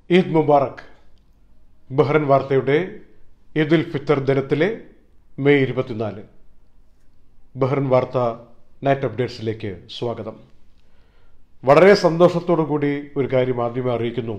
Eid Mubarak Bahrain വാർത്തയുടെ ഈദുൽ ഫിത്തർ ദിനത്തിലെ May ഇരുപത്തിനാല് ബഹ്റൻ വാർത്ത നൈറ്റ് അപ്ഡേറ്റ്സിലേക്ക് സ്വാഗതം വളരെ സന്തോഷത്തോടു കൂടി ഒരു കാര്യം ആദ്യമേ അറിയിക്കുന്നു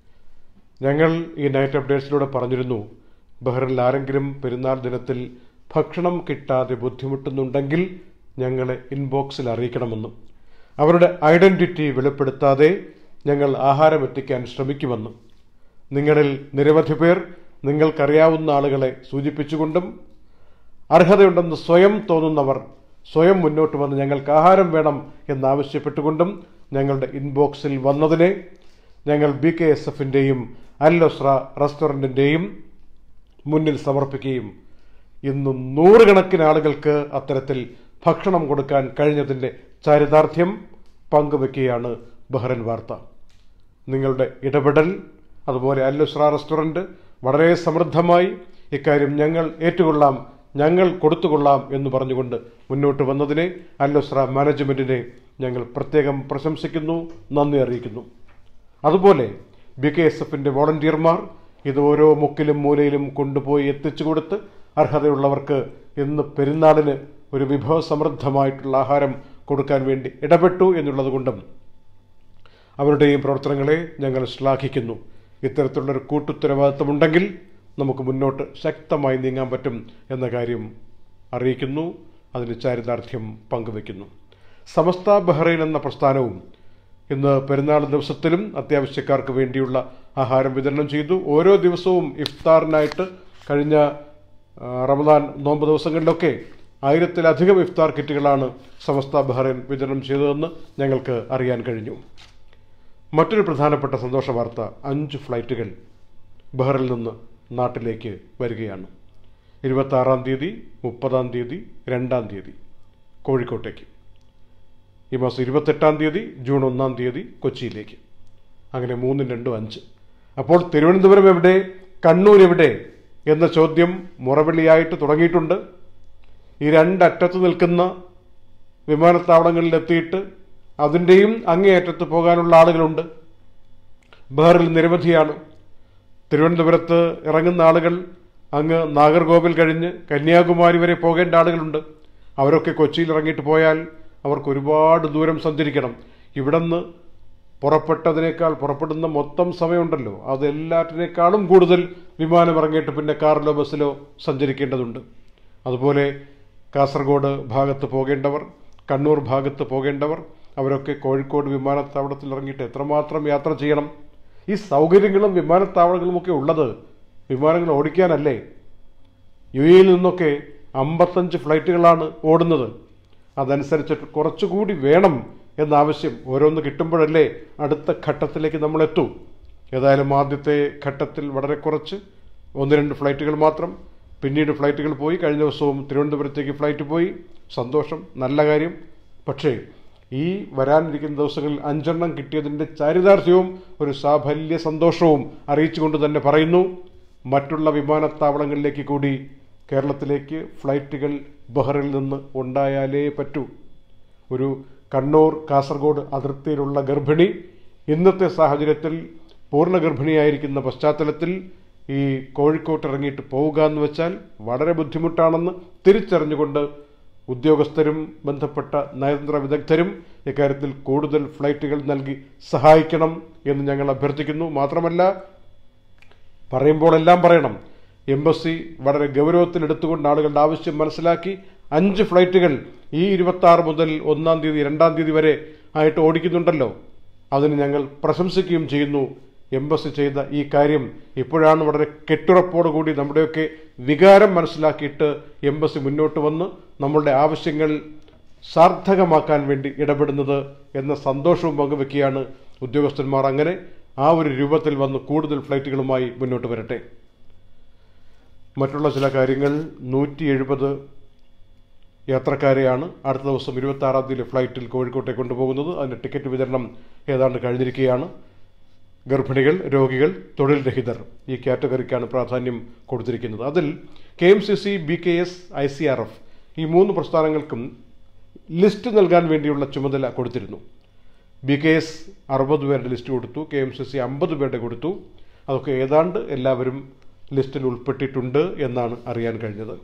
ഞങ്ങൾ ഈ നൈറ്റ് അപ്ഡേറ്റ്സിലൂടെ പറഞ്ഞിരുന്നു ബഹ്റിനിൽ ആരെങ്കിലും പെരുന്നാൾ ദിനത്തിൽ ഭക്ഷണം കിട്ടാതെ ബുദ്ധിമുട്ടുന്നുണ്ടെങ്കിൽ ഞങ്ങളെ ഇൻബോക്സിൽ അറിയിക്കണമെന്നും അവരുടെ ഐഡന്റിറ്റി വെളിപ്പെടുത്താതെ ഞങ്ങൾ ആഹാരം എത്തിക്കാൻ ശ്രമിക്കുമെന്നും നിങ്ങളിൽ നിരവധി പേർ നിങ്ങൾക്കറിയാവുന്ന ആളുകളെ സൂചിപ്പിച്ചുകൊണ്ടും അർഹതയുണ്ടെന്ന് സ്വയം തോന്നുന്നവർ സ്വയം മുന്നോട്ട് വന്ന് ഞങ്ങൾക്ക് ആഹാരം വേണം എന്നാവശ്യപ്പെട്ടുകൊണ്ടും ഞങ്ങളുടെ ഇൻബോക്സിൽ വന്നതിനെ ഞങ്ങൾ ബി കെ എസ് എഫിൻ്റെയും അല്ലൊസ്ര റെസ്റ്റോറൻറ്റിൻ്റെയും മുന്നിൽ സമർപ്പിക്കുകയും ഇന്ന് നൂറുകണക്കിന് ആളുകൾക്ക് അത്തരത്തിൽ ഭക്ഷണം കൊടുക്കാൻ കഴിഞ്ഞതിൻ്റെ ചരിതാർത്ഥ്യം പങ്കുവെക്കുകയാണ് ബഹ്റൻ വാർത്ത നിങ്ങളുടെ ഇടപെടൽ അതുപോലെ അല്ലുസ്ര റെസ്റ്റോറൻറ്റ് വളരെ സമൃദ്ധമായി ഇക്കാര്യം ഞങ്ങൾ ഏറ്റുകൊള്ളാം ഞങ്ങൾ കൊടുത്തുകൊള്ളാം എന്ന് പറഞ്ഞുകൊണ്ട് മുന്നോട്ട് വന്നതിനെ അല്ലുസ്ര മാനേജ്മെൻറ്റിനെ ഞങ്ങൾ പ്രത്യേകം പ്രശംസിക്കുന്നു നന്ദി അറിയിക്കുന്നു അതുപോലെ ബി കെ എസ് എഫിൻ്റെ വോളണ്ടിയർമാർ ഇത് ഓരോ മുക്കിലും മൂലയിലും കൊണ്ടുപോയി എത്തിച്ചു കൊടുത്ത് അർഹതയുള്ളവർക്ക് ഇന്ന് പെരുന്നാളിന് ഒരു വിഭവസമൃദ്ധമായിട്ടുള്ള ആഹാരം കൊടുക്കാൻ വേണ്ടി ഇടപെട്ടു എന്നുള്ളത് കൊണ്ടും അവരുടെയും പ്രവർത്തനങ്ങളെ ഞങ്ങൾ ശ്ലാഘിക്കുന്നു ഇത്തരത്തിലുള്ളൊരു കൂട്ടുത്തരവാദിത്വമുണ്ടെങ്കിൽ നമുക്ക് മുന്നോട്ട് ശക്തമായി നീങ്ങാൻ പറ്റും എന്ന കാര്യം അറിയിക്കുന്നു അതിന് ചാരിതാർത്ഥ്യം പങ്കുവെക്കുന്നു സമസ്ത ബഹ്റൈൻ എന്ന പ്രസ്ഥാനവും ഇന്ന് പെരുന്നാൾ ദിവസത്തിലും അത്യാവശ്യക്കാർക്ക് വേണ്ടിയുള്ള ആഹാരം വിതരണം ചെയ്തു ഓരോ ദിവസവും ഇഫ്താറിനായിട്ട് കഴിഞ്ഞ ആ, റമദാൻ നോമ്പ് ദിവസങ്ങളിലൊക്കെ ആയിരത്തിലധികം ഇഫ്താർ കിറ്റുകളാണ് സമസ്ത ബഹ്റൈൻ വിതരണം ചെയ്തതെന്ന് ഞങ്ങൾക്ക് അറിയാൻ കഴിഞ്ഞു മറ്റൊരു പ്രധാനപ്പെട്ട സന്തോഷ വാർത്ത അഞ്ച് ഫ്ലൈറ്റുകൾ ബഹ്റിൽ നിന്ന് നാട്ടിലേക്ക് വരികയാണ് ഇരുപത്താറാം തീയതി മുപ്പതാം തീയതി രണ്ടാം തീയതി കോഴിക്കോട്ടേക്ക് ഈ മാസം ഇരുപത്തെട്ടാം തീയതി ജൂൺ ഒന്നാം തീയതി കൊച്ചിയിലേക്ക് അങ്ങനെ മൂന്നും രണ്ടും അഞ്ച് അപ്പോൾ തിരുവനന്തപുരം എവിടെ കണ്ണൂർ എവിടെ എന്ന ചോദ്യം മുറവിളിയായിട്ട് തുടങ്ങിയിട്ടുണ്ട് ഈ രണ്ടറ്റത്ത് നിൽക്കുന്ന വിമാനത്താവളങ്ങളിൽ എത്തിയിട്ട് അതിൻ്റെയും അങ്ങേയറ്റത്ത് പോകാനുള്ള ആളുകളുണ്ട് ബഹറിൽ നിരവധിയാണ് തിരുവനന്തപുരത്ത് ഇറങ്ങുന്ന ആളുകൾ അങ്ങ് നാഗർകോവിൽ കഴിഞ്ഞ് കന്യാകുമാരി വരെ പോകേണ്ട ആളുകളുണ്ട് അവരൊക്കെ കൊച്ചിയിൽ ഇറങ്ങിയിട്ട് പോയാൽ അവർക്ക് ഒരുപാട് ദൂരം സഞ്ചരിക്കണം ഇവിടുന്ന് പുറപ്പെട്ടതിനേക്കാൾ പുറപ്പെടുന്ന മൊത്തം സമയമുണ്ടല്ലോ അത് എല്ലാറ്റിനേക്കാളും കൂടുതൽ വിമാനം ഇറങ്ങിയിട്ട് പിന്നെ കാറിലോ ബസ്സിലോ സഞ്ചരിക്കേണ്ടതുണ്ട് അതുപോലെ കാസർഗോഡ് ഭാഗത്ത് പോകേണ്ടവർ കണ്ണൂർ ഭാഗത്ത് പോകേണ്ടവർ അവരൊക്കെ കോഴിക്കോട് വിമാനത്താവളത്തിൽ ഇറങ്ങിയിട്ട് എത്രമാത്രം യാത്ര ചെയ്യണം ഈ സൗകര്യങ്ങളും വിമാനത്താവളങ്ങളുമൊക്കെ ഉള്ളത് വിമാനങ്ങൾ ഓടിക്കാനല്ലേ യു എയിൽ നിന്നൊക്കെ അമ്പത്തഞ്ച് ഫ്ലൈറ്റുകളാണ് ഓടുന്നത് അതനുസരിച്ചിട്ട് കുറച്ചുകൂടി വേണം എന്ന ആവശ്യം ഓരോന്ന് കിട്ടുമ്പോഴല്ലേ അടുത്ത ഘട്ടത്തിലേക്ക് നമ്മൾ എത്തൂ ഏതായാലും ആദ്യത്തെ ഘട്ടത്തിൽ വളരെ കുറച്ച് ഒന്ന് രണ്ട് ഫ്ലൈറ്റുകൾ മാത്രം പിന്നീട് ഫ്ലൈറ്റുകൾ പോയി കഴിഞ്ഞ ദിവസവും തിരുവനന്തപുരത്തേക്ക് ഫ്ലൈറ്റ് പോയി സന്തോഷം നല്ല കാര്യം പക്ഷേ ഈ വരാനിരിക്കുന്ന ദിവസങ്ങളിൽ അഞ്ചെണ്ണം കിട്ടിയതിൻ്റെ ചാരിതാർത്ഥ്യവും ഒരു സാഫല്യ സന്തോഷവും അറിയിച്ചുകൊണ്ട് തന്നെ പറയുന്നു മറ്റുള്ള വിമാനത്താവളങ്ങളിലേക്ക് കൂടി കേരളത്തിലേക്ക് ഫ്ലൈറ്റുകൾ ബഹ്റിൽ നിന്ന് ഉണ്ടായാലേ പറ്റൂ ഒരു കണ്ണൂർ കാസർഗോഡ് അതിർത്തിയിലുള്ള ഗർഭിണി ഇന്നത്തെ സാഹചര്യത്തിൽ പൂർണ്ണ ഗർഭിണിയായിരിക്കുന്ന പശ്ചാത്തലത്തിൽ ഈ കോഴിക്കോട്ട് ഇറങ്ങിയിട്ട് പോവുക എന്ന് വെച്ചാൽ വളരെ ബുദ്ധിമുട്ടാണെന്ന് തിരിച്ചറിഞ്ഞുകൊണ്ട് ഉദ്യോഗസ്ഥരും ബന്ധപ്പെട്ട നയതന്ത്ര വിദഗ്ധരും ഇക്കാര്യത്തിൽ കൂടുതൽ ഫ്ലൈറ്റുകൾ നൽകി സഹായിക്കണം എന്ന് ഞങ്ങൾ അഭ്യർത്ഥിക്കുന്നു മാത്രമല്ല പറയുമ്പോൾ എല്ലാം പറയണം എംബസി വളരെ ഗൗരവത്തിൽ എടുത്തുകൊണ്ട് ആളുകളുടെ ആവശ്യം മനസ്സിലാക്കി അഞ്ച് ഫ്ലൈറ്റുകൾ ഈ ഇരുപത്തി ആറ് മുതൽ ഒന്നാം തീയതി രണ്ടാം തീയതി വരെ ആയിട്ട് ഓടിക്കുന്നുണ്ടല്ലോ അതിന് ഞങ്ങൾ പ്രശംസിക്കുകയും ചെയ്യുന്നു എംബസി ചെയ്ത ഈ കാര്യം ഇപ്പോഴാണ് വളരെ കെട്ടുറപ്പോടുകൂടി നമ്മുടെയൊക്കെ വികാരം മനസ്സിലാക്കിയിട്ട് എംബസി മുന്നോട്ട് വന്ന് നമ്മളുടെ ആവശ്യങ്ങൾ സാർത്ഥകമാക്കാൻ വേണ്ടി ഇടപെടുന്നത് എന്ന സന്തോഷവും പങ്കുവെക്കുകയാണ് ഉദ്യോഗസ്ഥന്മാർ അങ്ങനെ ആ ഒരു രൂപത്തിൽ വന്ന് കൂടുതൽ ഫ്ലൈറ്റുകളുമായി മുന്നോട്ട് വരട്ടെ മറ്റുള്ള ചില കാര്യങ്ങൾ നൂറ്റി എഴുപത് യാത്രക്കാരെയാണ് അടുത്ത ദിവസം ഇരുപത്തി ആറാം തീയതി ഫ്ലൈറ്റിൽ കോഴിക്കോട്ടേക്ക് കൊണ്ടുപോകുന്നത് അതിൻ്റെ ടിക്കറ്റ് വിതരണം ഏതാണ്ട് കഴിഞ്ഞിരിക്കുകയാണ് ഗർഭിണികൾ രോഗികൾ തൊഴിൽ രഹിതർ ഈ കാറ്റഗറിക്കാണ് പ്രാധാന്യം കൊടുത്തിരിക്കുന്നത് അതിൽ K M C C B K S I C R F ഈ മൂന്ന് പ്രസ്ഥാനങ്ങൾക്കും ലിസ്റ്റ് നൽകാൻ വേണ്ടിയുള്ള ചുമതല കൊടുത്തിരുന്നു ബി കെ എസ് അറുപത് പേരുടെ ലിസ്റ്റ് കൊടുത്തു കെ എം സി സി അമ്പത് പേരുടെ കൊടുത്തു അതൊക്കെ ഏതാണ്ട് എല്ലാവരും ലിസ്റ്റിൽ ഉൾപ്പെട്ടിട്ടുണ്ട് എന്നാണ് അറിയാൻ കഴിഞ്ഞത്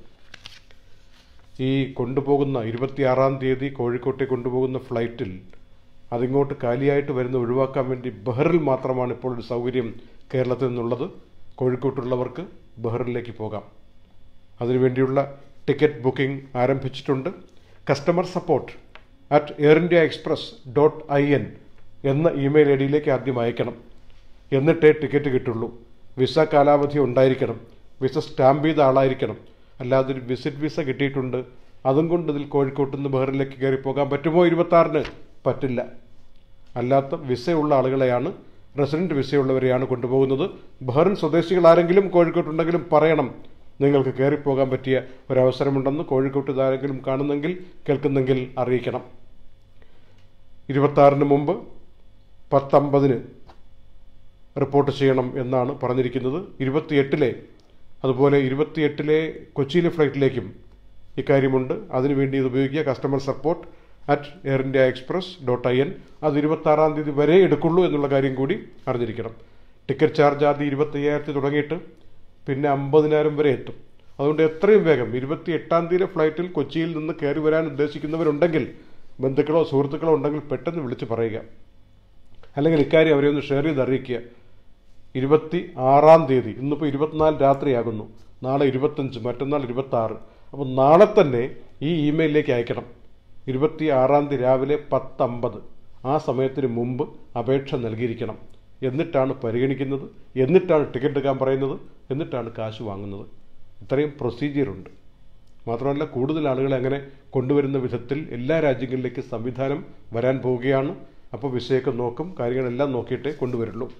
ഈ കൊണ്ടുപോകുന്ന ഇരുപത്തിയാറാം തീയതി കോഴിക്കോട്ടേക്ക് കൊണ്ടുപോകുന്ന ഫ്ലൈറ്റിൽ അതിങ്ങോട്ട് കാലിയായിട്ട് വരുന്ന ഒഴിവാക്കാൻ വേണ്ടി ബഹറിൽ മാത്രമാണ് ഇപ്പോൾ ഒരു സൗകര്യം കേരളത്തിൽ നിന്നുള്ളത് കോഴിക്കോട്ടുള്ളവർക്ക് ബഹറിലേക്ക് പോകാം അതിനുവേണ്ടിയുള്ള ടിക്കറ്റ് ബുക്കിംഗ് ആരംഭിച്ചിട്ടുണ്ട് customer support at Air India Express dot I N എന്ന ഇമെയിൽ ഐ ഡിയിലേക്ക് ആദ്യം അയക്കണം എന്നിട്ടേ ടിക്കറ്റ് കിട്ടുള്ളൂ വിസ കാലാവധി ഉണ്ടായിരിക്കണം വിസ സ്റ്റാമ്പ് ചെയ്ത ആളായിരിക്കണം അല്ലാതെ ഒരു വിസിറ്റ് വിസ കിട്ടിയിട്ടുണ്ട് അതും കൊണ്ട് ഇതിൽ കോഴിക്കോട്ട് നിന്ന് ബഹറിലേക്ക് കയറി പോകാൻ പറ്റുമോ ഇരുപത്താറിന് പറ്റില്ല അല്ലാത്ത വിസയുള്ള ആളുകളെയാണ് റെസിഡന്റ് വിസയുള്ളവരെയാണ് കൊണ്ടുപോകുന്നത് ബഹറിൻ സ്വദേശികൾ ആരെങ്കിലും കോഴിക്കോട്ടുണ്ടെങ്കിലും പറയണം നിങ്ങൾക്ക് കയറിപ്പോകാൻ പറ്റിയ ഒരവസരമുണ്ടെന്ന് കോഴിക്കോട്ട് ഇതാരെങ്കിലും കാണുന്നെങ്കിൽ കേൾക്കുന്നെങ്കിൽ അറിയിക്കണം ഇരുപത്താറിന് മുമ്പ് പത്തമ്പതിന് റിപ്പോർട്ട് ചെയ്യണം എന്നാണ് പറഞ്ഞിരിക്കുന്നത് ഇരുപത്തിയെട്ടിലെ അതുപോലെ ഇരുപത്തിയെട്ടിലെ കൊച്ചിയിലെ ഫ്ലൈറ്റിലേക്കും ഇക്കാര്യമുണ്ട് അതിനുവേണ്ടി ഇത് ഉപയോഗിക്കുക customer support at Air India Express dot I N അത് ഇരുപത്താറാം തീയതി വരെ എടുക്കുള്ളൂ എന്നുള്ള കാര്യം കൂടി അറിഞ്ഞിരിക്കണം ടിക്കറ്റ് ചാർജ് ആദ്യം ഇരുപത്തയ്യായിരത്തി തുടങ്ങിയിട്ട് പിന്നെ അമ്പതിനായിരം വരെ എത്തും അതുകൊണ്ട് എത്രയും വേഗം ഇരുപത്തി എട്ടാം തീയതി ഫ്ലൈറ്റിൽ കൊച്ചിയിൽ നിന്ന് കയറി വരാൻ ഉദ്ദേശിക്കുന്നവരുണ്ടെങ്കിൽ ബന്ധുക്കളോ സുഹൃത്തുക്കളോ ഉണ്ടെങ്കിൽ പെട്ടെന്ന് വിളിച്ച് പറയുക അല്ലെങ്കിൽ ഇക്കാര്യം അവരെ ഒന്ന് ഷെയർ ചെയ്ത് അറിയിക്കുക ഇരുപത്തി ആറാം തീയതി ഇന്നിപ്പോൾ ഇരുപത്തിനാല് രാത്രിയാകുന്നു നാളെ ഇരുപത്തഞ്ച് മറ്റന്നാൾ ഇരുപത്താറ് അപ്പോൾ നാളെ തന്നെ ഈ ഇമെയിലിലേക്ക് അയക്കണം ഇരുപത്തി ആറാം തീയതി രാവിലെ പത്തമ്പത് ആ സമയത്തിന് മുമ്പ് അപേക്ഷ നൽകിയിരിക്കണം എന്നിട്ടാണ് പരിഗണിക്കുന്നത് എന്നിട്ടാണ് ടിക്കറ്റ് എടുക്കാൻ പറയുന്നത് എന്നിട്ടാണ് കാശ് വാങ്ങുന്നത് ഇത്രയും പ്രൊസീജിയറുണ്ട് മാത്രമല്ല കൂടുതൽ ആളുകളെ അങ്ങനെ കൊണ്ടുവരുന്ന വിധത്തിൽ എല്ലാ രാജ്യങ്ങളിലേക്ക് സംവിധാനം വരാൻ പോവുകയാണ് അപ്പോൾ വിഷയൊക്കെ നോക്കും കാര്യങ്ങളെല്ലാം നോക്കിയിട്ടേ കൊണ്ടുവരുള്ളൂ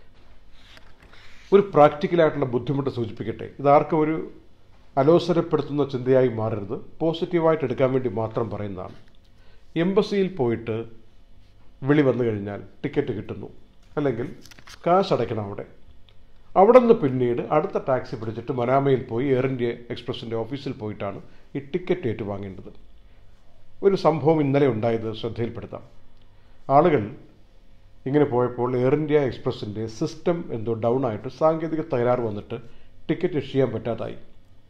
ഒരു പ്രാക്ടിക്കലായിട്ടുള്ള ബുദ്ധിമുട്ട് സൂചിപ്പിക്കട്ടെ ഇതാർക്കും ഒരു അലോസരപ്പെടുത്തുന്ന ചിന്തയായി മാറരുത് പോസിറ്റീവായിട്ട് എടുക്കാൻ വേണ്ടി മാത്രം പറയുന്നതാണ് എംബസിയിൽ പോയിട്ട് വിളി വന്നു കഴിഞ്ഞാൽ ടിക്കറ്റ് കിട്ടുന്നു അല്ലെങ്കിൽ കാശ് അടയ്ക്കണം അവിടെ അവിടെ നിന്ന് പിന്നീട് അടുത്ത ടാക്സി പിടിച്ചിട്ട് മനാമയിൽ പോയി എയർ ഇന്ത്യ എക്സ്പ്രസിൻ്റെ ഓഫീസിൽ പോയിട്ടാണ് ഈ ടിക്കറ്റ് ഏറ്റുവാങ്ങേണ്ടത് ഒരു സംഭവം ഇന്നലെ ഉണ്ടായത് ശ്രദ്ധയിൽപ്പെടുത്താം ആളുകൾ ഇങ്ങനെ പോയപ്പോൾ എയർ ഇന്ത്യ എക്സ്പ്രസിൻ്റെ സിസ്റ്റം എന്തോ ഡൗൺ ആയിട്ട് സാങ്കേതിക തകരാറ് വന്നിട്ട് ടിക്കറ്റ് ഇഷ്യൂ ചെയ്യാൻ പറ്റാതായി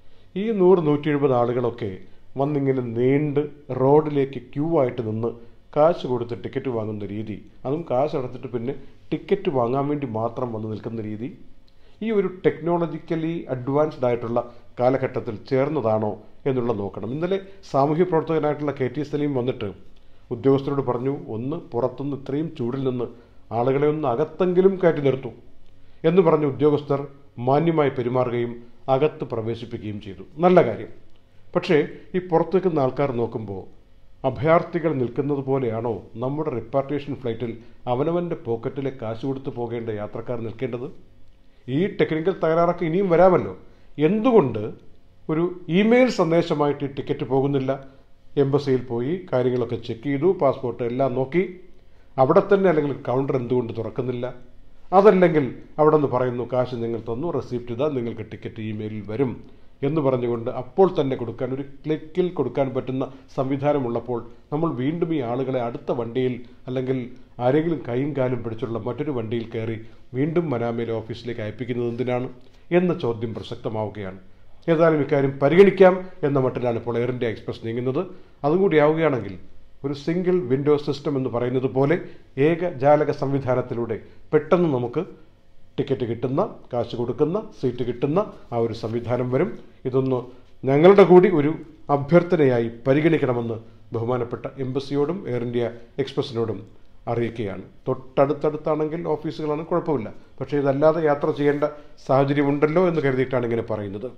ഈ നൂറ് നൂറ്റി എഴുപത് ആളുകളൊക്കെ വന്നിങ്ങനെ നീണ്ട് റോഡിലേക്ക് ക്യൂ ആയിട്ട് നിന്ന് കാശ് കൊടുത്ത് ടിക്കറ്റ് വാങ്ങുന്ന രീതി അതും കാശ് അടച്ചിട്ട് പിന്നെ ടിക്കറ്റ് വാങ്ങാൻ വേണ്ടി മാത്രം വന്ന് നിൽക്കുന്ന രീതി ഈ ഒരു ടെക്നോളജിക്കലി അഡ്വാൻസ്ഡ് ആയിട്ടുള്ള കാലഘട്ടത്തിൽ ചേർന്നതാണോ എന്നുള്ള നോക്കണം ഇന്നലെ സാമൂഹ്യ പ്രവർത്തകനായിട്ടുള്ള കെ ടി സലീം വന്നിട്ട് ഉദ്യോഗസ്ഥരോട് പറഞ്ഞു ഒന്ന് പുറത്തുനിന്ന് ഇത്രയും ചൂടിൽ നിന്ന് ആളുകളെ ഒന്ന് അകത്തെങ്കിലും കയറ്റി നിർത്തൂ എന്ന് പറഞ്ഞ ഉദ്യോഗസ്ഥർ മാന്യമായി പെരുമാറുകയും അകത്ത് പ്രവേശിപ്പിക്കുകയും ചെയ്തു നല്ല കാര്യം പക്ഷേ ഈ പുറത്തു നിൽക്കുന്ന ആൾക്കാർ നോക്കുമ്പോൾ അഭയാർത്ഥികൾ നിൽക്കുന്നത് പോലെയാണോ നമ്മുടെ റിപ്പാർട്ടേഷൻ ഫ്ലൈറ്റിൽ അവനവൻ്റെ പോക്കറ്റിലെ കാശ് കൊടുത്ത് പോകേണ്ട യാത്രക്കാർ നിൽക്കേണ്ടത് ഈ ടെക്നിക്കൽ തകരാറൊക്കെ ഇനിയും വരാമല്ലോ എന്തുകൊണ്ട് ഒരു ഇമെയിൽ സന്ദേശമായിട്ട് ഈ ടിക്കറ്റ് പോകുന്നില്ല എംബസിയിൽ പോയി കാര്യങ്ങളൊക്കെ ചെക്ക് ചെയ്തു പാസ്പോർട്ട് എല്ലാം നോക്കി അവിടെ തന്നെ അല്ലെങ്കിൽ കൗണ്ടർ എന്തുകൊണ്ട് തുറക്കുന്നില്ല അതല്ലെങ്കിൽ അവിടെ നിന്ന് പറയുന്നു കാശ് നിങ്ങൾ തന്നു റെസിപ്റ്റ് ഇതാ നിങ്ങൾക്ക് ടിക്കറ്റ് ഇമെയിലിൽ വരും എന്ന് പറഞ്ഞുകൊണ്ട് അപ്പോൾ തന്നെ കൊടുക്കാൻ ഒരു ക്ലിക്കിൽ കൊടുക്കാൻ പറ്റുന്ന സംവിധാനമുള്ളപ്പോൾ നമ്മൾ വീണ്ടും ഈ ആളുകളെ അടുത്ത വണ്ടിയിൽ അല്ലെങ്കിൽ ആരെങ്കിലും കൈയും കാലും പിടിച്ചുള്ള മറ്റൊരു വണ്ടിയിൽ കയറി വീണ്ടും മനാമയിലെ ഓഫീസിലേക്ക് അയപ്പിക്കുന്നത് എന്തിനാണ് എന്ന ചോദ്യം പ്രസക്തമാവുകയാണ് ഏതായാലും ഇക്കാര്യം പരിഗണിക്കാം എന്ന മട്ടിലാണ് ഇപ്പോൾ എയർ ഇന്ത്യ എക്സ്പ്രസ് നീങ്ങുന്നത് അതും കൂടി ആവുകയാണെങ്കിൽ ഒരു സിംഗിൾ വിൻഡോ സിസ്റ്റം എന്ന് പറയുന്നത് പോലെ ഏകജാലക സംവിധാനത്തിലൂടെ പെട്ടെന്ന് നമുക്ക് ടിക്കറ്റ് കിട്ടുന്ന കാശ് കൊടുക്കുന്ന സീറ്റ് കിട്ടുന്ന ആ ഒരു സംവിധാനം വരും ഇതൊന്ന് ഞങ്ങളുടെ കൂടി ഒരു അഭ്യർത്ഥനയായി പരിഗണിക്കണമെന്ന് ബഹുമാനപ്പെട്ട എംബസിയോടും എയർ ഇന്ത്യ എക്സ്പ്രസിനോടും അറിയിക്കുകയാണ് തൊട്ടടുത്തടുത്താണെങ്കിൽ ഓഫീസുകളാണ് കുഴപ്പമില്ല പക്ഷേ ഇതല്ലാതെ യാത്ര ചെയ്യേണ്ട സാഹചര്യമുണ്ടല്ലോ എന്ന് കരുതിയിട്ടാണ് ഇങ്ങനെ പറയുന്നത്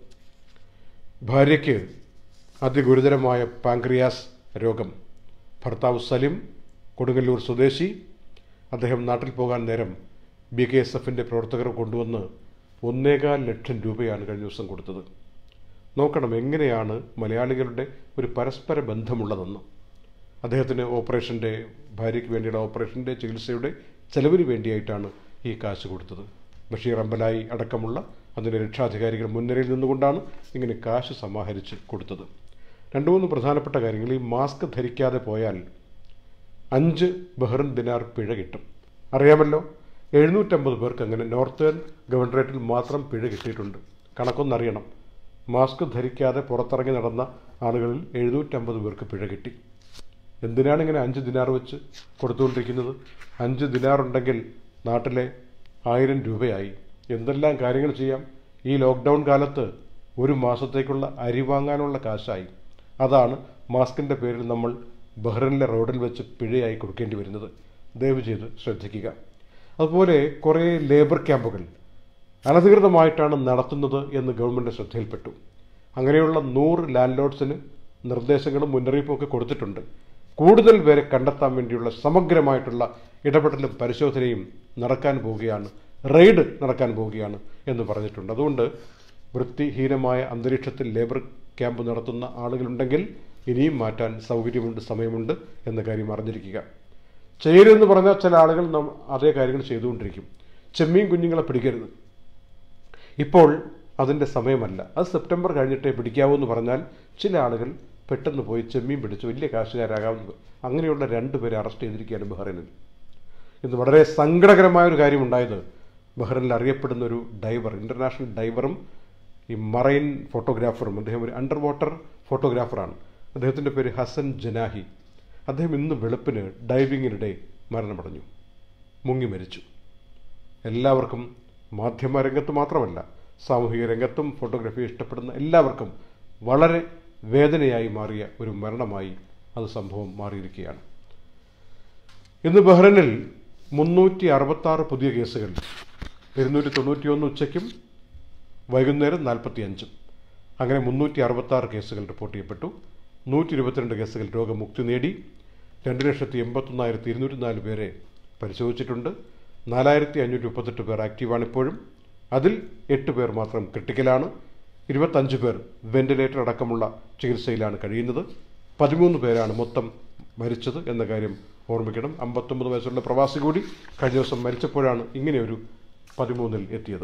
ഭാര്യയ്ക്ക് അതിഗുരുതരമായ പാങ്ക്രിയാസ് രോഗം ഭർത്താവ് സലിം കൊടുങ്ങല്ലൂർ സ്വദേശി അദ്ദേഹം നാട്ടിൽ പോകാൻ നേരം ബി കെ എസ് എഫിൻ്റെ പ്രവർത്തകർ കൊണ്ടുവന്ന് ഒന്നേകാൽ ലക്ഷം രൂപയാണ് കഴിഞ്ഞ ദിവസം കൊടുത്തത് നോക്കണം എങ്ങനെയാണ് മലയാളികളുടെ ഒരു പരസ്പര ബന്ധമുള്ളതെന്ന് അദ്ദേഹത്തിന് ഓപ്പറേഷൻ്റെ ഭാര്യയ്ക്ക് വേണ്ടിയുള്ള ഓപ്പറേഷൻ്റെ ചികിത്സയുടെ ചെലവിന് വേണ്ടിയായിട്ടാണ് ഈ കാശ് കൊടുത്തത് ബഷീർ അമ്പലായി അടക്കമുള്ള അതിൻ്റെ രക്ഷാധികാരികൾ മുൻനിരയിൽ നിന്നുകൊണ്ടാണ് ഇങ്ങനെ കാശ് സമാഹരിച്ച് കൊടുത്തത് രണ്ട് മൂന്ന് പ്രധാനപ്പെട്ട കാര്യങ്ങൾ ഈ മാസ്ക് ധരിക്കാതെ പോയാൽ അഞ്ച് ബഹ്റിൻ ദിനാർ പിഴ കിട്ടും അറിയാമല്ലോ എഴുന്നൂറ്റമ്പത് പേർക്ക് അങ്ങനെ നോർത്തേൺ ഗവർണറേറ്റിൽ മാത്രം പിഴ കിട്ടിയിട്ടുണ്ട് കണക്കൊന്നറിയണം മാസ്ക് ധരിക്കാതെ പുറത്തിറങ്ങി നടന്ന ആളുകളിൽ എഴുന്നൂറ്റമ്പത് പേർക്ക് പിഴ കിട്ടി എന്തിനാണ് ഇങ്ങനെ അഞ്ച് ദിനാർ വെച്ച് കൊടുത്തുകൊണ്ടിരിക്കുന്നത് അഞ്ച് ദിനാർ ഉണ്ടെങ്കിൽ നാട്ടിലെ ആയിരം രൂപയായി എന്തെല്ലാം കാര്യങ്ങൾ ചെയ്യാം ഈ ലോക്ക്ഡൗൺ കാലത്ത് ഒരു മാസത്തേക്കുള്ള അരി വാങ്ങാനുള്ള കാശായി അതാണ് മാസ്കിൻ്റെ പേരിൽ നമ്മൾ ബഹ്റിനിലെ റോഡിൽ വെച്ച് പിഴയായി കൊടുക്കേണ്ടി വരുന്നത് ദയവ് ചെയ്ത് ശ്രദ്ധിക്കുക അതുപോലെ കുറേ ലേബർ ക്യാമ്പുകൾ അനധികൃതമായിട്ടാണ് നടത്തുന്നത് എന്ന് ഗവൺമെൻറ് ശ്രദ്ധയിൽപ്പെട്ടു അങ്ങനെയുള്ള നൂറ് ലാൻഡ് ലോഡ്സിന് നിർദ്ദേശങ്ങളും മുന്നറിയിപ്പും ഒക്കെ കൊടുത്തിട്ടുണ്ട് കൂടുതൽ പേരെ കണ്ടെത്താൻ വേണ്ടിയുള്ള സമഗ്രമായിട്ടുള്ള ഇടപെടലും പരിശോധനയും നടക്കാൻ പോവുകയാണ് റെയ്ഡ് നടക്കാൻ പോവുകയാണ് എന്ന് പറഞ്ഞിട്ടുണ്ട് അതുകൊണ്ട് വൃത്തിഹീനമായ അന്തരീക്ഷത്തിൽ ലേബർ ക്യാമ്പ് നടത്തുന്ന ആളുകളുണ്ടെങ്കിൽ ഇനിയും മാറ്റാൻ സൗകര്യമുണ്ട് സമയമുണ്ട് എന്ന കാര്യം അറിഞ്ഞിരിക്കുക ചെയ്യരുതെന്ന് പറഞ്ഞാൽ ചില ആളുകൾ നം അതേ കാര്യങ്ങൾ ചെയ്തുകൊണ്ടിരിക്കും ചെമ്മീൻ കുഞ്ഞുങ്ങളെ പിടിക്കരുത് ഇപ്പോൾ അതിൻ്റെ സമയമല്ല അത് സെപ്റ്റംബർ കഴിഞ്ഞിട്ടേ പിടിക്കാവൂ എന്ന് പറഞ്ഞാൽ ചില ആളുകൾ പെട്ടെന്ന് പോയി ചെമ്മീൻ പിടിച്ച് വലിയ കാശുകാരാകാവുന്നത് അങ്ങനെയുള്ള രണ്ടുപേരെ അറസ്റ്റ് ചെയ്തിരിക്കുകയാണ് ബഹ്റൈനിൽ ഇന്ന് വളരെ സങ്കടകരമായ ഒരു കാര്യമുണ്ടായത് ബഹ്റൈനിൽ അറിയപ്പെടുന്ന ഒരു ഡൈവർ ഇൻ്റർനാഷണൽ ഡൈവറും ഈ മറൈൻ ഫോട്ടോഗ്രാഫറും അദ്ദേഹം ഒരു അണ്ടർ വാട്ടർ ഫോട്ടോഗ്രാഫറാണ് അദ്ദേഹത്തിൻ്റെ പേര് ഹസൻ ജനാഹി അദ്ദേഹം ഇന്ന് വെളുപ്പിന് ഡൈവിങ്ങിനിടെ മരണമടഞ്ഞു മുങ്ങി മരിച്ചു എല്ലാവർക്കും മാധ്യമ രംഗത്ത് മാത്രമല്ല സാമൂഹിക രംഗത്തും ഫോട്ടോഗ്രാഫി ഇഷ്ടപ്പെടുന്ന എല്ലാവർക്കും വളരെ വേദനയായി മാറിയ ഒരു മരണമായി അത് സംഭവം മാറിയിരിക്കുകയാണ് ഇന്ന് ബഹ്റൈനിൽ മുന്നൂറ്റി അറുപത്താറ് പുതിയ കേസുകൾ ഇരുന്നൂറ്റി തൊണ്ണൂറ്റിയൊന്ന് ഉച്ചയ്ക്കും വൈകുന്നേരം നാൽപ്പത്തി അഞ്ചും അങ്ങനെ മുന്നൂറ്റി അറുപത്താറ് കേസുകൾ റിപ്പോർട്ട് ചെയ്യപ്പെട്ടു നൂറ്റി ഇരുപത്തിരണ്ട് കേസുകൾ രോഗമുക്തി നേടി രണ്ട് ലക്ഷത്തി എൺപത്തൊന്നായിരത്തി ഇരുന്നൂറ്റി നാല് പേരെ പരിശോധിച്ചിട്ടുണ്ട് നാലായിരത്തി അഞ്ഞൂറ്റി മുപ്പത്തെട്ട് പേർ ആക്റ്റീവാണ് ഇപ്പോഴും അതിൽ എട്ട് പേർ മാത്രം ക്രിട്ടിക്കലാണ് ഇരുപത്തഞ്ച് പേർ വെന്റിലേറ്റർ അടക്കമുള്ള ചികിത്സയിലാണ് കഴിയുന്നത് പതിമൂന്ന് പേരാണ് മൊത്തം മരിച്ചത് എന്ന കാര്യം ഓർമ്മിക്കണം അമ്പത്തൊമ്പത് വയസ്സുള്ള പ്രവാസി കൂടി കഴിഞ്ഞ ദിവസം മരിച്ചപ്പോഴാണ് ഇങ്ങനെയൊരു പതിമൂന്നിൽ എത്തിയത്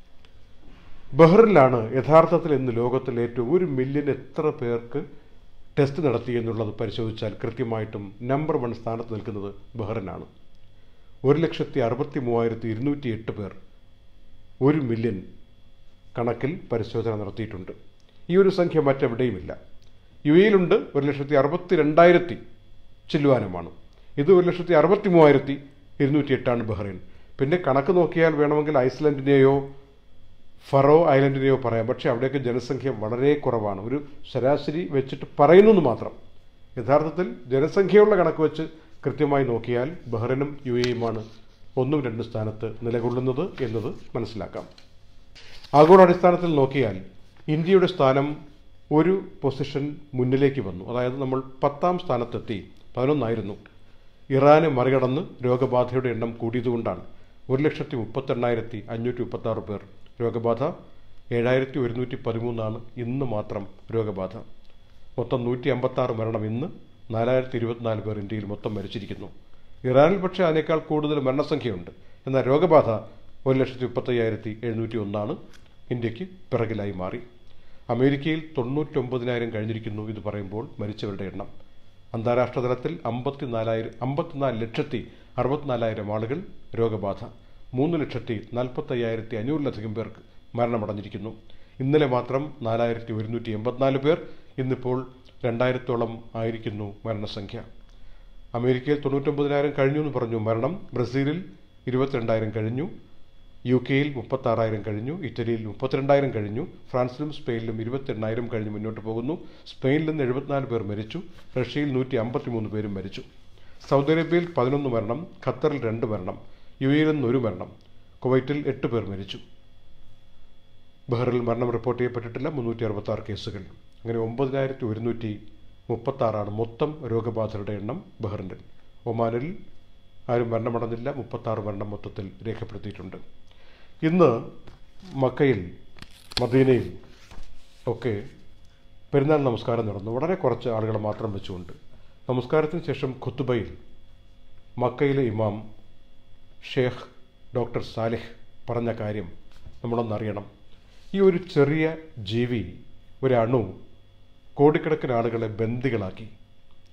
ബഹ്റിനിലാണ് യഥാർത്ഥത്തിൽ ഇന്ന് ലോകത്തിൽ ഏറ്റവും ഒരു മില്യൺ എത്ര പേർക്ക് ടെസ്റ്റ് നടത്തി എന്നുള്ളത് പരിശോധിച്ചാൽ കൃത്യമായിട്ടും നമ്പർ വൺ സ്ഥാനത്ത് നിൽക്കുന്നത് ബഹ്റിനാണ് ഒരു ലക്ഷത്തി അറുപത്തി മൂവായിരത്തി ഇരുന്നൂറ്റി എട്ട് പേർ ഒരു മില്യൺ കണക്കിൽ പരിശോധന നടത്തിയിട്ടുണ്ട് ഈ ഒരു സംഖ്യ മറ്റെവിടെയുമില്ല യു എയിലുണ്ട് ഒരു ലക്ഷത്തി അറുപത്തി രണ്ടായിരത്തി ചില്ലുവാനുമാണ് ഇത് ഒരു ലക്ഷത്തി അറുപത്തി മൂവായിരത്തി ഇരുന്നൂറ്റി എട്ടാണ് ബഹ്റൈൻ പിന്നെ കണക്ക് നോക്കിയാൽ വേണമെങ്കിൽ ഐസ്ലൻഡിനെയോ ഫറോ ഐലൻഡിനെയോ പറയാം പക്ഷേ അവിടെയൊക്കെ ജനസംഖ്യ വളരെ കുറവാണ് ഒരു ശരാശരി വെച്ചിട്ട് പറയുന്നു മാത്രം യഥാർത്ഥത്തിൽ ജനസംഖ്യയുള്ള കണക്ക് വെച്ച് കൃത്യമായി നോക്കിയാൽ ബഹ്റൈനും യു എയുമാണ് ഒന്നും രണ്ടും സ്ഥാനത്ത് നിലകൊള്ളുന്നത് എന്നത് മനസ്സിലാക്കാം ആഗോളാടിസ്ഥാനത്തിൽ നോക്കിയാൽ ഇന്ത്യയുടെ സ്ഥാനം ഒരു പൊസിഷൻ മുന്നിലേക്ക് വന്നു അതായത് നമ്മൾ പത്താം സ്ഥാനത്തെത്തി പതിനൊന്നായിരുന്നു ഇറാനെ മറികടന്ന് രോഗബാധയുടെ എണ്ണം കൂടിയതുകൊണ്ടാണ് ഒരു ലക്ഷത്തി മുപ്പത്തെണ്ണായിരത്തി അഞ്ഞൂറ്റി മുപ്പത്തി ആറ് പേർ രോഗബാധ ഏഴായിരത്തി ഒരുന്നൂറ്റി പതിമൂന്നാണ് ഇന്ന് മാത്രം രോഗബാധ മൊത്തം നൂറ്റി അമ്പത്താറ് മരണം ഇന്ന് നാലായിരത്തി ഇരുപത്തിനാല് പേർ ഇന്ത്യയിൽ മൊത്തം മരിച്ചിരിക്കുന്നു ഇറാനിൽ പക്ഷേ അതിനേക്കാൾ കൂടുതൽ മരണസംഖ്യയുണ്ട് എന്നാൽ രോഗബാധ ഒരു ലക്ഷത്തി മുപ്പത്തയ്യായിരത്തി എഴുന്നൂറ്റി ഒന്നാണ് ഇന്ത്യക്ക് പിറകിലായി മാറി അമേരിക്കയിൽ തൊണ്ണൂറ്റൊമ്പതിനായിരം കഴിഞ്ഞിരിക്കുന്നു ഇത് പറയുമ്പോൾ മരിച്ചവരുടെ എണ്ണം അന്താരാഷ്ട്ര തലത്തിൽ അമ്പത്തിനാലായിരം അമ്പത്തിനാല് ലക്ഷത്തി അറുപത്തിനാലായിരം ആളുകൾ രോഗബാധ മൂന്ന് ലക്ഷത്തി നാൽപ്പത്തയ്യായിരത്തി അഞ്ഞൂറിലധികം പേർക്ക് മരണമടഞ്ഞിരിക്കുന്നു ഇന്നലെ മാത്രം നാലായിരത്തി ഒരുന്നൂറ്റി എൺപത്തിനാല് പേർ ഇന്നിപ്പോൾ രണ്ടായിരത്തോളം ആയിരിക്കുന്നു മരണസംഖ്യ അമേരിക്കയിൽ തൊണ്ണൂറ്റൊമ്പതിനായിരം കഴിഞ്ഞു എന്ന് പറഞ്ഞു മരണം ബ്രസീലിൽ ഇരുപത്തിരണ്ടായിരം കഴിഞ്ഞു യു കെയിൽ മുപ്പത്താറായിരം കഴിഞ്ഞു ഇറ്റലിയിൽ മുപ്പത്തിരണ്ടായിരം കഴിഞ്ഞു ഫ്രാൻസിലും സ്പെയിനിലും ഇരുപത്തെണ്ണായിരം കഴിഞ്ഞ് മുന്നോട്ട് പോകുന്നു സ്പെയിനിൽ നിന്ന് എഴുപത്തിനാല് പേർ മരിച്ചു റഷ്യയിൽ നൂറ്റി അമ്പത്തിമൂന്ന് പേരും മരിച്ചു സൗദി അറേബ്യയിൽ പതിനൊന്ന് മരണം ഖത്തറിൽ രണ്ട് മരണം യു എയിൽ നിന്ന് ഒരു മരണം കുവൈറ്റിൽ എട്ട് പേർ മരിച്ചു ബഹ്റിൽ മരണം റിപ്പോർട്ട് ചെയ്യപ്പെട്ടിട്ടില്ല മുന്നൂറ്റി അറുപത്താറ് കേസുകൾ അങ്ങനെ ഒമ്പതിനായിരത്തി ഒരുന്നൂറ്റി മുപ്പത്താറാണ് മൊത്തം രോഗബാധിതരുടെ എണ്ണം ബഹ്റിനിൽ ഒമാനിൽ ആരും മരണമടഞ്ഞില്ല മുപ്പത്താറ് മരണം മൊത്തത്തിൽ രേഖപ്പെടുത്തിയിട്ടുണ്ട് ഇന്ന് മക്കയിൽ മദീനയിൽ ഒക്കെ പെരുന്നാൾ നമസ്കാരം നടന്നു വളരെ കുറച്ച് ആളുകളെ മാത്രം വെച്ചുകൊണ്ട് നമസ്കാരത്തിന് ശേഷം ഖുത്തുബയിൽ മക്കയിലെ ഇമാം ഷേഖ് ഡോക്ടർ സാലിഹ് പറഞ്ഞ കാര്യം നമ്മളൊന്നറിയണം ഈ ഒരു ചെറിയ ജീവി ഒരു അണു കോടിക്കണക്കിന് ആളുകളെ ബന്ദികളാക്കി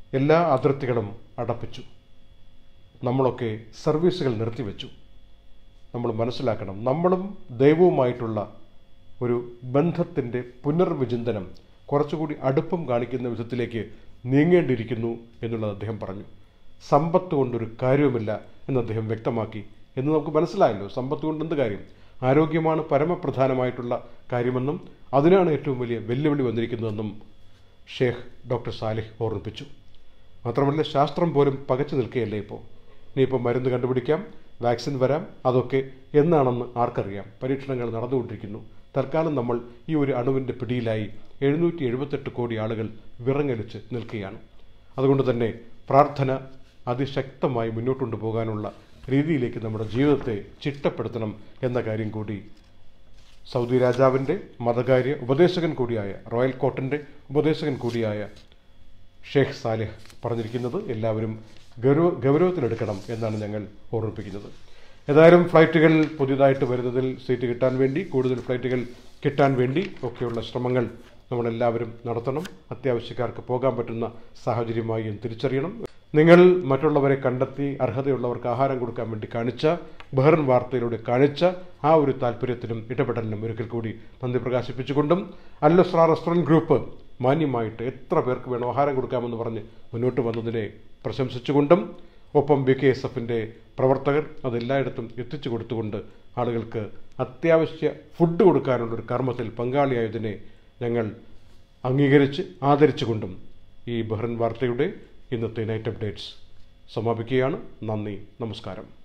എല്ലാ അതിർത്തികളും അടപ്പിച്ചു നമ്മളൊക്കെ സർവീസുകൾ നിർത്തിവെച്ചു നമ്മൾ മനസ്സിലാക്കണം നമ്മളും ദൈവവുമായിട്ടുള്ള ഒരു ബന്ധത്തിൻ്റെ പുനർവിചിന്തനം കുറച്ചുകൂടി അടുപ്പം കാണിക്കുന്ന വിധത്തിലേക്ക് നീങ്ങേണ്ടിയിരിക്കുന്നു എന്നുള്ളത് അദ്ദേഹം പറഞ്ഞു സമ്പത്ത് കൊണ്ടൊരു കാര്യവുമില്ല എന്ന് അദ്ദേഹം വ്യക്തമാക്കി എന്ന് നമുക്ക് മനസ്സിലായല്ലോ സമ്പത്ത് കൊണ്ട് എന്ത് കാര്യം ആരോഗ്യമാണ് പരമപ്രധാനമായിട്ടുള്ള കാര്യമെന്നും അതിനാണ് ഏറ്റവും വലിയ വെല്ലുവിളി വന്നിരിക്കുന്നതെന്നും ഷേഖ് ഡോക്ടർ സാലിഹ് ഓർമ്മിപ്പിച്ചു മാത്രമല്ല ശാസ്ത്രം പോലും പകച്ചു നിൽക്കുകയല്ലേ ഇപ്പോൾ ഇനിയിപ്പോൾ മരുന്ന് കണ്ടുപിടിക്കാം വാക്സിൻ വരാം അതൊക്കെ എന്നാണെന്ന് ആർക്കറിയാം പരീക്ഷണങ്ങൾ നടന്നുകൊണ്ടിരിക്കുന്നു തൽക്കാലം നമ്മൾ ഈ ഒരു അണുവിൻ്റെ പിടിയിലായി എഴുന്നൂറ്റി എഴുപത്തെട്ട് കോടി ആളുകൾ വിറങ്ങലിച്ച് നിൽക്കുകയാണ് അതുകൊണ്ട് തന്നെ പ്രാർത്ഥന അതിശക്തമായി മുന്നോട്ടുകൊണ്ട് പോകാനുള്ള രീതിയിലേക്ക് നമ്മുടെ ജീവിതത്തെ ചിട്ടപ്പെടുത്തണം എന്ന കാര്യം കൂടി സൗദി രാജാവിൻ്റെ മതകാര്യ ഉപദേശകൻ കൂടിയായ റോയൽ കോർട്ടിൻ്റെ ഉപദേശകൻ കൂടിയായ ഷേഖ് സാലിഹ് പറഞ്ഞിരിക്കുന്നത് എല്ലാവരും ഗൗരവ ഗൗരവത്തിലെടുക്കണം എന്നാണ് ഞങ്ങൾ ഓർമ്മിപ്പിക്കുന്നത് ഏതായാലും ഫ്ലൈറ്റുകൾ പുതിയതായിട്ട് വരുന്നതിൽ സീറ്റ് കിട്ടാൻ വേണ്ടി കൂടുതൽ ഫ്ലൈറ്റുകൾ കിട്ടാൻ വേണ്ടി ഒക്കെയുള്ള ശ്രമങ്ങൾ നമ്മളെല്ലാവരും നടത്തണം അത്യാവശ്യക്കാർക്ക് പോകാൻ പറ്റുന്ന സാഹചര്യമായി എന്ന് തിരിച്ചറിയണം നിങ്ങൾ മറ്റുള്ളവരെ കണ്ടെത്തി അർഹതയുള്ളവർക്ക് ആഹാരം കൊടുക്കാൻ വേണ്ടി കാണിച്ച ബഹ്റൻ വാർത്തയിലൂടെ കാണിച്ച ആ ഒരു താല്പര്യത്തിനും ഇടപെടലിനും ഒരിക്കൽ കൂടി നന്ദി പ്രകാശിപ്പിച്ചുകൊണ്ടും അല്ലസ്ര റെസ്റ്റോറൻറ്റ് ഗ്രൂപ്പ് മാന്യമായിട്ട് എത്ര പേർക്ക് വേണം ആഹാരം കൊടുക്കാമെന്ന് പറഞ്ഞ് മുന്നോട്ട് വന്നതിനെ പ്രശംസിച്ചുകൊണ്ടും ഒപ്പം ബി കെ എസ് എഫിൻ്റെ പ്രവർത്തകർ അതെല്ലായിടത്തും എത്തിച്ചു കൊടുത്തുകൊണ്ട് ആളുകൾക്ക് അത്യാവശ്യ ഫുഡ് കൊടുക്കാനുള്ള ഒരു കർമ്മത്തിൽ പങ്കാളിയായതിനെ ഞങ്ങൾ അംഗീകരിച്ച് ആദരിച്ചുകൊണ്ടും ഈ ബഹ്റൻ വാർത്തയുടെ ഇന്നത്തെ നൈറ്റ് അപ്ഡേറ്റ്സ് സമാപിക്കുകയാണ് നന്ദി നമസ്കാരം